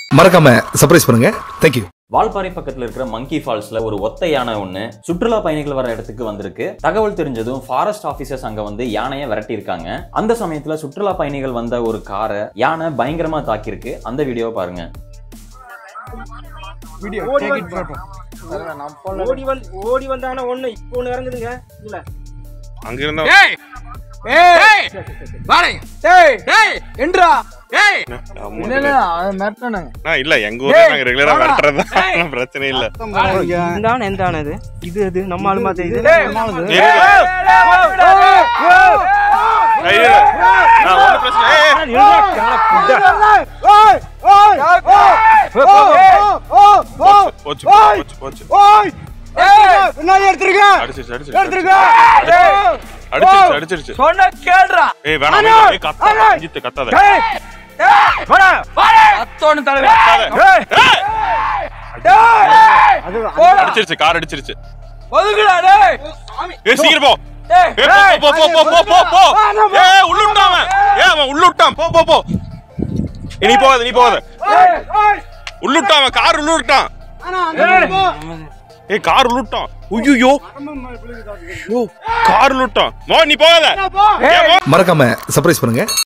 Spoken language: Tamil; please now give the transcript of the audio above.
மறக்காம சர்ப்ரைஸ் பண்ணுங்க தேங்க்யூ வால்பாறை பக்கத்துல இருக்கிற மங்கி ஃபால்ஸ்ல ஒரு ஒத்த யானை ஒண்ணு சுற்றுலா பயணிகள் வர இடத்துக்கு வந்திருக்கு தகவல் தெரிஞ்சதும் ஃபாரஸ்ட் ஆபீசர்ஸ் அங்க வந்து யானையை விரட்டி இருக்காங்க அந்த சமயத்துல சுற்றுலா பயணிகள் வந்த ஒரு காரை யானை பயங்கரமா தாக்கியிருக்கு அந்த வீடியோ பாருங்க ஓடி வந்து ஓடி வந்து ஓடி வந்தாங்கன்னா ஒண்ணு இப்போ ஒண்ணு இறங்குதுங்க இல்ல அங்க இருந்தா நான் இல்ல எங்க ஊர்ல நாங்க ரெகுலரா விரட்டுறது தான் பிரச்சனை இல்ல இந்த ஆணை எந்த ஆணை இது இது அது நம்ம ஆளு மாதிரி இது ஐயோ, நான் ஒண்ணும் பிரச்சனை ஏய், ஏய், போச்சு போச்சு போச்சு அடிச்சிருச்சு அடிச்சிருச்சு அடிச்சிருச்சு அடிச்சிருச்சு ஏய் வேணாம் வேணாம். ஏய் கத்தாத அஜித் கத்தாத கத்தாத. அடிச்சிருச்சு கார் அடிச்சிருச்சு ஏய் சீக்கிரம் போ ஏய், போ போ போ போ போ போ ஏய் உள்ளுட்டான் அவன் ஏய் அவன் உள்ளுட்டான் போ போ போ ஏய், நீ போகாத நீ போகாத உள்ளுட்டான் அவன் கார் உள்ளுட்டான் ஏய் கார் உள்ளுட்டான் ஐயோ கார் உள்ளுட்டான் மோ நீ போகாத ஏய், மோ. மறக்காம சர்ப்ரைஸ் பண்ணுங்க